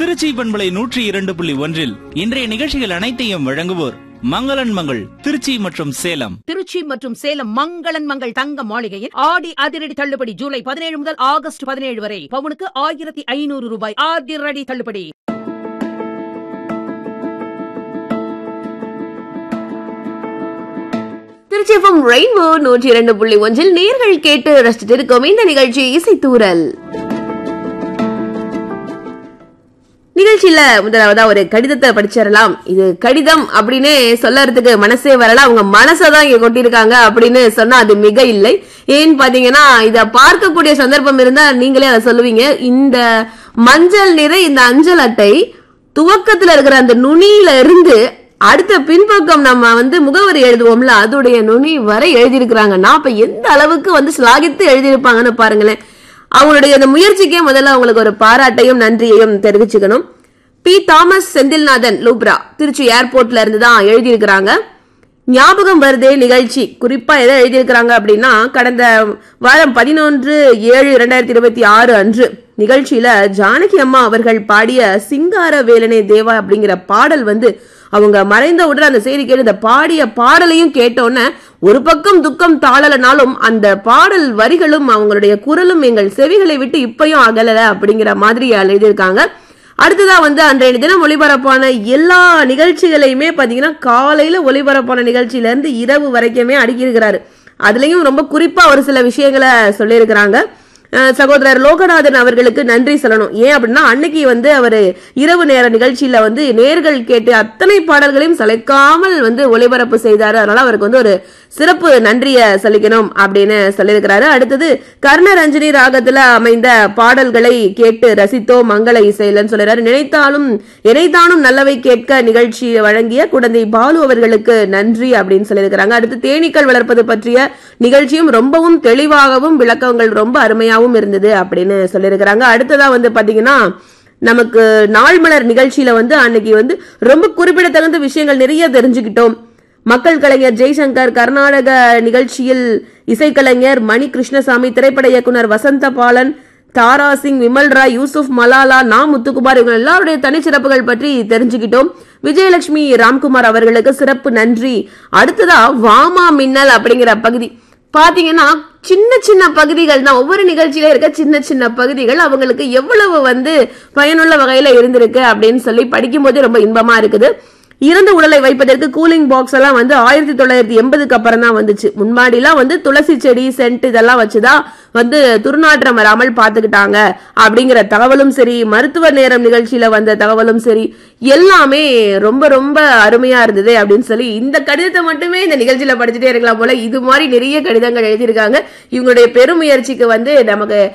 திருச்சி பண்பலை நூற்றி இரண்டு புள்ளி ஒன்றில் இன்றைய நிகழ்ச்சிகள் அனைத்தையும் வழங்குவோர் மங்களன் மங்கள் திருச்சி மற்றும் சேலம் திருச்சி மற்றும் சேலம் மங்களன் மங்கள் தங்க மாளிகையில் ஆடி அதிரடி தள்ளுபடி ஜூலை பதினேழு முதல் ஆகஸ்ட் பதினேழு வரை பவுனுக்கு ஆயிரத்தி ஐநூறு ரூபாய் அதிரடி தள்ளுபடி திருச்சி எஃப்எம் ரெயின்போ நூற்றி இரண்டு புள்ளி ஒன்றில் நேர்கள் கேட்டு ரசிச்சிட்டு இருக்கோம் இந்த நிகழ்ச்சி இசைத்தூரல் நிகழ்ச்சியில முதலாவதா ஒரு கடிதத்தை படிச்சிடலாம் இது கடிதம் அப்படின்னு சொல்லறதுக்கு மனசே வரல அவங்க மனசதான் இங்க கொட்டிருக்காங்க அப்படின்னு சொன்னா அது மிக இல்லை ஏன்னு பாத்தீங்கன்னா இத பார்க்கக்கூடிய சந்தர்ப்பம் இருந்தா நீங்களே அதை சொல்லுவீங்க இந்த மஞ்சள் நிற இந்த அஞ்சல் அட்டை துவக்கத்துல இருக்கிற அந்த நுனியில இருந்து அடுத்த பின்பக்கம் நம்ம வந்து முகவரி எழுதுவோம்ல அதோடைய நுனி வரை எழுதியிருக்கிறாங்கன்னா அப்ப எந்த அளவுக்கு வந்து ஸ்லாகித்து எழுதியிருப்பாங்கன்னு பாருங்களேன் அவங்களுடைய அந்த முயற்சிக்கே முதல்ல அவங்களுக்கு ஒரு பாராட்டையும் நன்றியையும் தெரிவிச்சுக்கணும் பி தாமஸ் செந்தில்நாதன் லூப்ரா திருச்சி ஏர்போர்ட்ல இருந்து தான் எழுதியிருக்கிறாங்க ஞாபகம் வருதே நிகழ்ச்சி குறிப்பா எதை எழுதியிருக்கிறாங்க அப்படின்னா கடந்த வாரம் பதினொன்று ஏழு இரண்டாயிரத்தி இருபத்தி ஆறு அன்று நிகழ்ச்சியில ஜானகி அம்மா அவர்கள் பாடிய சிங்கார வேலனே தேவா அப்படிங்கிற பாடல் வந்து அவங்க மறைந்த உடனே அந்த செய்தி கேட்டு இந்த பாடிய பாடலையும் கேட்டோன்னே ஒரு பக்கம் துக்கம் தாழலனாலும் அந்த பாடல் வரிகளும் அவங்களுடைய குரலும் எங்கள் செவிகளை விட்டு இப்பயும் அகலல அப்படிங்கிற மாதிரி எழுதியிருக்காங்க அடுத்ததா வந்து அன்றைய தினம் ஒளிபரப்பான எல்லா நிகழ்ச்சிகளையுமே பாத்தீங்கன்னா காலையில ஒளிபரப்பான நிகழ்ச்சியில இருந்து இரவு வரைக்குமே அடுக்கியிருக்கிறாரு அதுலயும் ரொம்ப குறிப்பா ஒரு சில விஷயங்களை சொல்லியிருக்கிறாங்க அஹ் சகோதரர் லோகநாதன் அவர்களுக்கு நன்றி சொல்லணும் ஏன் அப்படின்னா அன்னைக்கு வந்து அவர் இரவு நேர நிகழ்ச்சியில வந்து நேர்கள் கேட்டு அத்தனை பாடல்களையும் சளைக்காமல் வந்து ஒளிபரப்பு செய்தாரு அதனால அவருக்கு வந்து ஒரு சிறப்பு நன்றியை சொல்லிக்கணும் அப்படின்னு சொல்லியிருக்கிறாரு அடுத்தது கர்ணரஞ்சனி ராகத்துல அமைந்த பாடல்களை கேட்டு ரசித்தோம் மங்கள இசையிலன்னு சொல்லிடுறாரு நினைத்தாலும் இணைத்தானும் நல்லவை கேட்க நிகழ்ச்சி வழங்கிய குழந்தை பாலு அவர்களுக்கு நன்றி அப்படின்னு சொல்லியிருக்கிறாங்க அடுத்து தேனீக்கள் வளர்ப்பது பற்றிய நிகழ்ச்சியும் ரொம்பவும் தெளிவாகவும் விளக்கங்கள் ரொம்ப அருமையாகவும் இருந்தது அப்படின்னு சொல்லியிருக்கிறாங்க அடுத்ததா வந்து பாத்தீங்கன்னா நமக்கு நாள்மலர் நிகழ்ச்சியில வந்து அன்னைக்கு வந்து ரொம்ப குறிப்பிடத்தகுந்த விஷயங்கள் நிறைய தெரிஞ்சுக்கிட்டோம் மக்கள் கலைஞர் ஜெய்சங்கர் கர்நாடக நிகழ்ச்சியில் இசைக்கலைஞர் மணி கிருஷ்ணசாமி திரைப்பட இயக்குனர் வசந்த பாலன் தாரா சிங் விமல் ராய் யூசுப் மலாலா நா முத்துக்குமார் இவங்க எல்லாருடைய தனிச்சிறப்புகள் பற்றி தெரிஞ்சுக்கிட்டோம் விஜயலட்சுமி ராம்குமார் அவர்களுக்கு சிறப்பு நன்றி அடுத்ததா வாமா மின்னல் அப்படிங்கிற பகுதி பாத்தீங்கன்னா சின்ன சின்ன பகுதிகள் தான் ஒவ்வொரு நிகழ்ச்சியில இருக்க சின்ன சின்ன பகுதிகள் அவங்களுக்கு எவ்வளவு வந்து பயனுள்ள வகையில இருந்திருக்கு அப்படின்னு சொல்லி படிக்கும் போதே ரொம்ப இன்பமா இருக்குது இறந்த உடலை வைப்பதற்கு கூலிங் பாக்ஸ் எல்லாம் வந்து ஆயிரத்தி தொள்ளாயிரத்தி எண்பதுக்கு அப்புறம் தான் வந்துச்சு முன்னாடிலாம் வந்து துளசி செடி சென்ட் இதெல்லாம் வச்சுதான் வந்து துர்நாற்றம் வராமல் பாத்துக்கிட்டாங்க அப்படிங்கிற தகவலும் சரி மருத்துவ நேரம் நிகழ்ச்சியில வந்த தகவலும் சரி எல்லாமே ரொம்ப ரொம்ப அருமையா இருந்தது அப்படின்னு சொல்லி இந்த கடிதத்தை மட்டுமே இந்த நிகழ்ச்சியில படிச்சுட்டே இருக்கலாம் போல இது மாதிரி நிறைய கடிதங்கள் எழுதியிருக்காங்க இவங்களுடைய பெருமுயற்சிக்கு வந்து நமக்கு